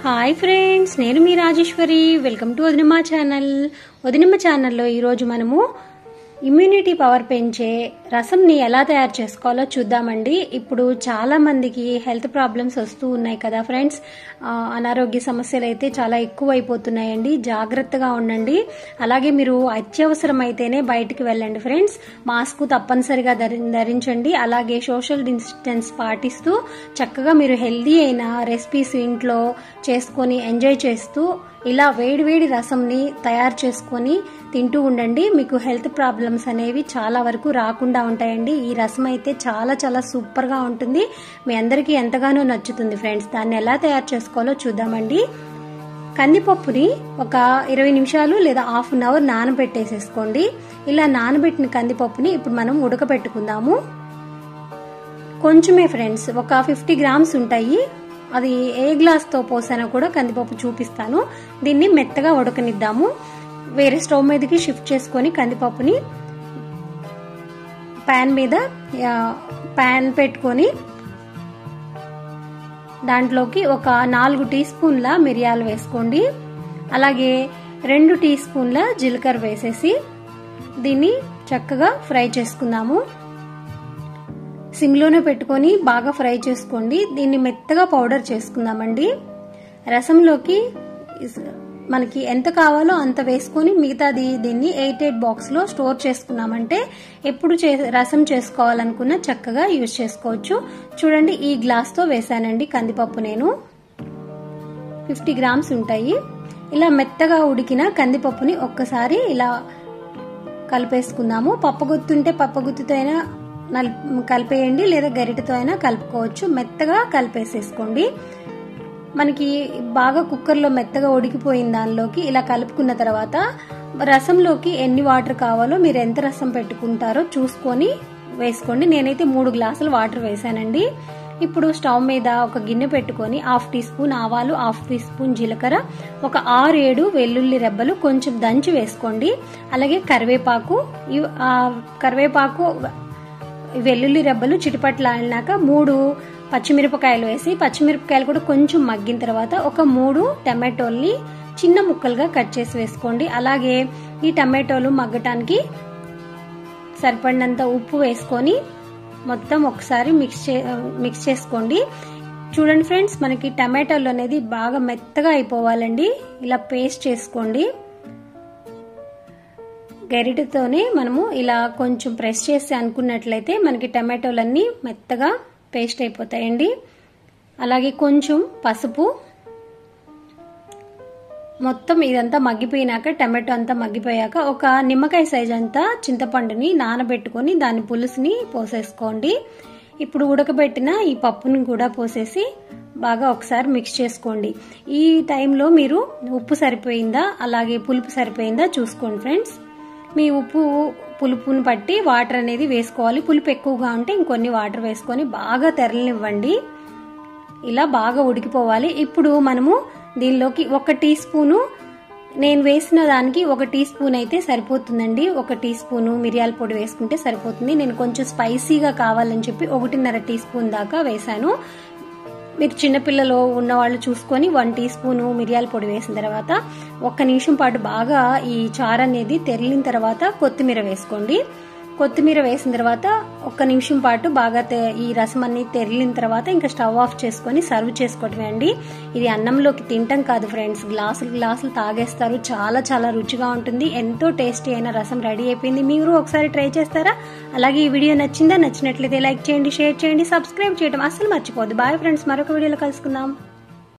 hi friends నేను మీ Rajeshwari welcome to Vadinamma channel Vadinamma ఛానల్లో ఈరోజు మనము ఇమ్యూనిటీ పవర్ పెంచే రసంని ఎలా తయారు చేసుకోవాలో చూద్దామండి ఇప్పుడు చాలా మందికి హెల్త్ ప్రాబ్లమ్స్ వస్తూ ఉన్నాయి కదా ఫ్రెండ్స్ ఆ, అనారోగ్య సమస్యలు అయితే చాలా ఎక్కువ అయిపోతున్నాయండి జాగ్రత్తగా ఉండండి అలాగే మీరు అత్యవసరం అయితేనే బయటికి వెళ్ళండి ఫ్రెండ్స్ మాస్క్ తప్పనిసరిగా ధరి ధరించండి అలాగే సోషల్ డిస్టెన్స్ పాటిస్తూ చక్కగా మీరు హెల్దీ అయిన రెసిపీస్ ఇంట్లో చేసుకొని ఎంజాయ్ చేస్తూ ఇలా వేడివేడి రసంని తయారు చేసుకొని తింటూ ఉండండి మీకు హెల్త్ ప్రాబ్లమ్స్ అనేవి చాలా వరకు రాకుండా ఉంటాయండి ఈ రసం అయితే చాలా చాలా సూపర్గా ఉంటుంది మీ అందరికీ ఎంతగానో నచ్చుతుంది ఫ్రెండ్స్ దాన్ని ఎలా తయారు చేసుకోవాలో చూద్దామండి కందిపప్పుని ఒక ఇరవై నిమిషాలు లేదా హాఫ్ అన్ అవర్ నానబెట్టేసేసుకోండి ఇలా నానబెట్టిన కందిపప్పుని ఇప్పుడు మనం ఉడకబెట్టుకుందాము కొంచెమే ఫ్రెండ్స్ ఒక ఫిఫ్టీ గ్రామ్స్ ఉంటాయి అది ఏ గ్లాస్తో పోసానో కూడా కందిపప్పు చూపిస్తాను దీన్ని మెత్తగా ఉడకనిద్దాము వేరే స్టవ్ మీదకి షిఫ్ట్ చేసుకొని కందిపప్పుని ప్యాన్ మీద ఆ, ప్యాన్ పెట్టుకొని దాంట్లోకి ఒక నాలుగు టీ స్పూన్ల మిరియాలు వేసుకోండి అలాగే రెండు టీ స్పూన్ల జీలకర్ర వేసేసి దీన్ని చక్కగా ఫ్రై చేసుకుందాము సిమ్లోనే పెట్టుకొని బాగా ఫ్రై చేసుకోండి దీన్ని మెత్తగా పౌడర్ చేసుకుందామండి రసంలోకి ఇస్- మనకి ఎంత కావాలో అంత వేసుకొని మిగతాది దీన్ని ఎయిట్ ఎయిట్ బాక్స్లో స్టోర్ చేసుకున్నామంటే ఎప్పుడు చే రసం చేసుకోవాలనుకున్న చక్కగా యూజ్ చేసుకోవచ్చు చూడండి ఈ గ్లాస్తో వేసానండి కందిపప్పు నేను ఫిఫ్టీ గ్రామ్స్ ఉంటాయి ఇలా మెత్తగా ఉడికిన కందిపప్పుని ఒక్కసారి ఇలా కలిపేసుకుందాము పప్పగుత్తుంటే పప్పగుత్తుతో అయినా నల్ కలిపేయండి లేదా గరిటెతో అయినా కలుపుకోవచ్చు మెత్తగా కలిపేసేసుకోండి మనకి బాగా కుక్కర్లో మెత్తగా ఉడికిపోయిన దానిలోకి ఇలా కలుపుకున్న తర్వాత రసంలోకి ఎన్ని వాటర్ కావాలో మీరు ఎంత రసం పెట్టుకుంటారో చూసుకొని వేసుకోండి నేనైతే మూడు గ్లాసులు వాటర్ వేసానండి ఇప్పుడు స్టవ్ మీద ఒక గిన్నె పెట్టుకొని హాఫ్ టీ స్పూన్ ఆవాలు హాఫ్ టీ స్పూన్ జీలకర్ర ఒక ఆరు ఏడు వెల్లుల్లి రెబ్బలు కొంచెం దంచి వేసుకోండి అలాగే కరివేపాకు ఇవ్- ఆ కరివేపాకు వెల్లుల్లి రెబ్బలు చిటిపట్లాడినాక మూడు పచ్చిమిరపకాయలు వేసి పచ్చిమిరపకాయలు కూడా కొంచెం మగ్గిన తర్వాత ఒక మూడు టమాటోల్ని చిన్న ముక్కలుగా కట్ చేసి వేసుకోండి అలాగే ఈ టమాటోలు మగ్గటానికి సరిపడినంత ఉప్పు వేసుకొని మొత్తం ఒకసారి మిక్స్ చే మిక్స్ చేసుకోండి చూడండి ఫ్రెండ్స్ మనకి టమాటోలు అనేది బాగా మెత్తగా అయిపోవాలండి ఇలా పేస్ట్ చేసుకోండి గరిటెతోనే మనము ఇలా కొంచెం ప్రెస్ చేసి అనుకున్నట్లయితే మనకి టమాటోలన్నీ మెత్తగా పేస్ట్ అయిపోతాయండి అలాగే కొంచెం పసుపు మొత్తం ఇదంతా మగ్గిపోయినాక టమాటో అంతా మగ్గిపోయాక ఒక నిమ్మకాయ సైజ్ అంతా చింతపండుని నానబెట్టుకొని దాని పులుసుని పోసేసుకోండి ఇప్పుడు ఉడకబెట్టిన ఈ పప్పుని కూడా పోసేసి బాగా ఒకసారి మిక్స్ చేసుకోండి ఈ టైంలో మీరు ఉప్పు సరిపోయిందా అలాగే పులుపు సరిపోయిందా చూసుకోండి ఫ్రెండ్స్ మీ ఉప్పు పులుపుని బట్టి వాటర్ అనేది వేసుకోవాలి పులుపు ఎక్కువగా ఉంటే ఇంకొన్ని వాటర్ వేసుకొని బాగా తెరలనివ్వండి ఇలా బాగా ఉడికిపోవాలి ఇప్పుడు మనము దీనిలోకి ఒక టీ స్పూను నేను వేసిన దానికి ఒక టీ స్పూన్ అయితే సరిపోతుందండి ఒక టీ స్పూను మిరియాల పొడి వేసుకుంటే సరిపోతుంది నేను కొంచెం స్పైసీగా కావాలని చెప్పి ఒకటిన్నర టీ స్పూన్ దాకా వేశాను మీరు చిన్నపిల్లలు ఉన్నవాళ్ళు చూసుకొని వన్ టీ స్పూను మిరియాల పొడి వేసిన తర్వాత ఒక్క నిమిషం పాటు బాగా ఈ చారు అనేది తెరిలిన తర్వాత కొత్తిమీర వేసుకోండి కొత్తిమీర వేసిన తర్వాత ఒక్క నిమిషం పాటు బాగా తె- ఈ రసం అన్ని తెరిలిన తర్వాత ఇంకా స్టవ్ ఆఫ్ చేసుకొని సర్వ్ చేసుకోవటమే అండి ఇది అన్నంలోకి తింటాం కాదు ఫ్రెండ్స్ గ్లాసులు గ్లాసులు తాగేస్తారు చాలా చాలా రుచిగా ఉంటుంది ఎంతో టేస్టీ అయిన రసం రెడీ అయిపోయింది మీరు ఒకసారి ట్రై చేస్తారా అలాగే ఈ వీడియో నచ్చిందా నచ్చినట్లయితే లైక్ చేయండి షేర్ చేయండి సబ్స్క్రైబ్ చేయడం అస్సలు మర్చిపోద్దు బాయ్ ఫ్రెండ్స్ మరొక వీడియోలో కలుసుకుందాం